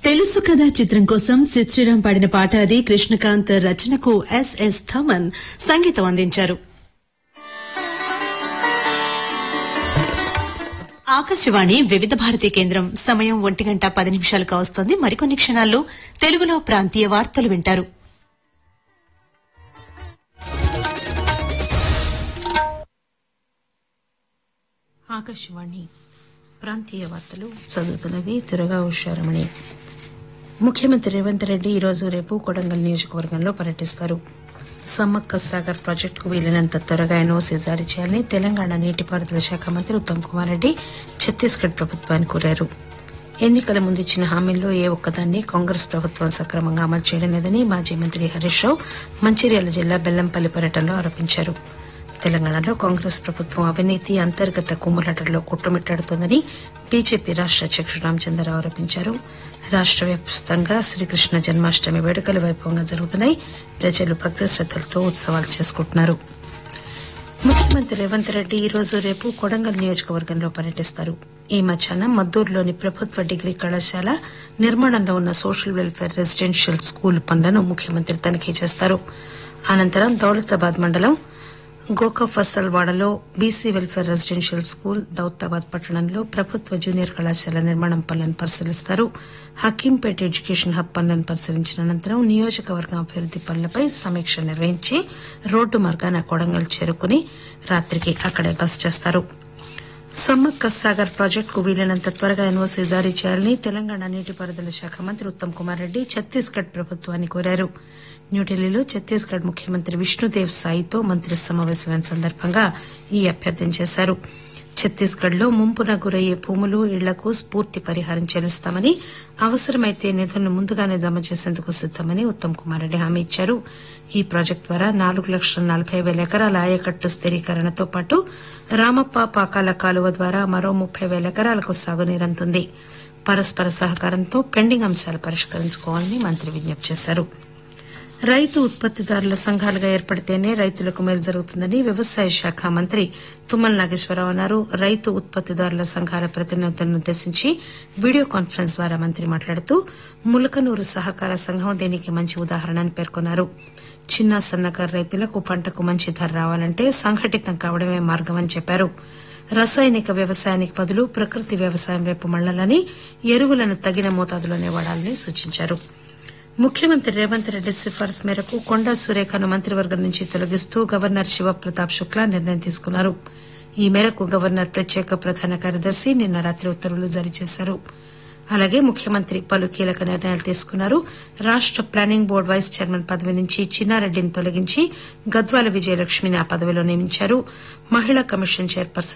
తెలుసు కదా చిత్రం కోసం సిద్ శ్రీరామ్ పాడిన పాట అది కృష్ణకాంత్ రచనకు ఎస్ఎస్ థమన్ సంగీతం అందించారు ఆకాశవాణి వివిధ భారతి కేంద్రం సమయం ఒంటి గంట పది నిమిషాలుగా వస్తోంది మరికొన్ని క్షణాల్లో తెలుగులో ప్రాంతీయ వార్తలు వింటారు ఆకాశవాణి ప్రాంతీయ వార్తలు చదువుతున్నది త్వరగా ఉషారమణి ముఖ్యమంత్రి రేవంత్ రెడ్డి ఈరోజు రేపు కొడంగల్ నియోజకవర్గంలో పర్యటిస్తారు సమ్మక్క సాగర్ ప్రాజెక్టుకు వీలైనంత త్వరగా ఎన్ఓసీ జారీ చేయాలని తెలంగాణ నీటిపారుదల శాఖ మంత్రి ఉత్తమ్ కుమార్ రెడ్డి ఛత్తీస్గఢ్ ప్రభుత్వాన్ని కోరారు ఎన్నికల ముందు ఇచ్చిన హామీల్లో ఏ ఒక్కదాన్ని కాంగ్రెస్ ప్రభుత్వం సక్రమంగా అమలు చేయడం లేదని మాజీ మంత్రి హరీష్ రావు మంచిర్యాల జిల్లా బెల్లంపల్లి పర్యటనలో ఆరోపించారు తెలంగాణలో కాంగ్రెస్ ప్రభుత్వం అవినీతి అంతర్గత కుమ్ములాటల్లో కుట్టుమిట్టాడుతోందని బీజేపీ రాష్ట అధ్యకుడు రామచంద్రరావు ఆరోపించారు రాష్ట వ్యాప్తంగా శ్రీకృష్ణ జన్మాష్టమి వేడుకలు వైభవంగా జరుగుతున్నాయి ప్రజలు భక్తి శ్రద్దలతో ఉత్సవాలు చేసుకుంటున్నారు ముఖ్యమంత్రి రేవంత్ రెడ్డి ఈ రోజు రేపు కొడంగల్ నియోజకవర్గంలో పర్యటిస్తారు ఈ మధ్యాహ్నం మద్దూరులోని ప్రభుత్వ డిగ్రీ కళాశాల నిర్మాణంలో ఉన్న సోషల్ వెల్ఫేర్ రెసిడెన్షియల్ స్కూల్ పనులను ముఖ్యమంత్రి తనిఖీ చేస్తారు అనంతరం దౌలతాబాద్ మండలం గోకఫసల్ వాడలో BC welfare residential school Daulatabad పట్టణంలో ప్రభుత్వ జూనియర్ కళాశాల నిర్మాణం పనులను పరిశీలిస్తారు హకీంపేట ఎడ్యుకేషన్ హబ్ పనులను పరిశీలించిన అనంతరం నియోజకవర్గం అభివృద్ది పనులపై సమీక్ష నిర్వహించి రోడ్డు మార్గాన కొడంగల్ చేరుకుని రాత్రికి అక్కడే బస చేస్తారు సమ్మక్క సాగర్ ప్రాజెక్టుకు వీలైనంత త్వరగా ఎన్ఓసీ జారీ చేయాలని తెలంగాణ నీటిపారుదల శాఖ మంత్రి ఉత్తమ్ కుమార్ రెడ్డి ఛత్తీస్గఢ్ ప్రభుత్వాన్ని కోరారు న్యూఢిల్లీలో ఛత్తీస్గఢ్ ముఖ్యమంత్రి విష్ణుదేవ్ సాయితో మంత్రి సమావేశమైన సందర్భంగా ఈ అభ్యర్థన చేశారు ఛత్తీస్గఢ్ లో ముంపున గురయ్యే భూములు ఇళ్లకు స్పూర్తి పరిహారం చెల్లిస్తామని అవసరమైతే నిధులను ముందుగానే జమ చేసేందుకు సిద్దమని ఉత్తమ్ కుమార్ రెడ్డి హామీ ఇచ్చారు ఈ ప్రాజెక్టు ద్వారా నాలుగు లక్షల నలభై వేల ఎకరాల ఆయకట్టు స్థిరీకరణతో పాటు రామప్ప పాకాల కాలువ ద్వారా మరో ముప్పై వేల ఎకరాలకు సాగునీరంతుంది పరస్పర సహకారంతో పెండింగ్ అంశాలు పరిష్కరించుకోవాలని మంత్రి విజ్ఞప్తి చేశారు రైతు ఉత్పత్తిదారుల సంఘాలుగా ఏర్పడితేనే రైతులకు మేలు జరుగుతుందని వ్యవసాయ శాఖ మంత్రి తుమ్మల నాగేశ్వరరావు అన్నారు రైతు ఉత్పత్తిదారుల సంఘాల ప్రతినిధులను ఉద్దేశించి వీడియో కాన్ఫరెన్స్ ద్వారా మంత్రి మాట్లాడుతూ ములకనూరు సహకార సంఘం దీనికి మంచి ఉదాహరణ అని పేర్కొన్నారు చిన్న సన్నకారు రైతులకు పంటకు మంచి ధర రావాలంటే సంఘటితం కావడమే మార్గమని చెప్పారు రసాయనిక వ్యవసాయానికి బదులు ప్రకృతి వ్యవసాయం వైపు మళ్లాలని ఎరువులను తగిన మోతాదులోనే వాడాలని సూచించారు ముఖ్యమంత్రి రేవంత్ రెడ్డి సిఫార్సు మేరకు కొండా సురేఖను మంత్రివర్గం నుంచి తొలగిస్తూ గవర్నర్ శివప్రతాప్ శుక్లా నిర్ణయం తీసుకున్నారు ఈ మేరకు గవర్నర్ ప్రత్యేక ప్రధాన కార్యదర్శి నిన్న రాత్రి ఉత్తర్వులు జారీ చేశారు అలాగే ముఖ్యమంత్రి పలు కీలక నిర్ణయాలు తీసుకున్నారు రాష్ట ప్లానింగ్ బోర్డు వైస్ చైర్మన్ పదవి నుంచి చిన్నారెడ్డిని తొలగించి గద్వాల విజయలక్ష్మిని ఆ పదవిలో నియమించారు మహిళా కమిషన్ చైర్పర్సన్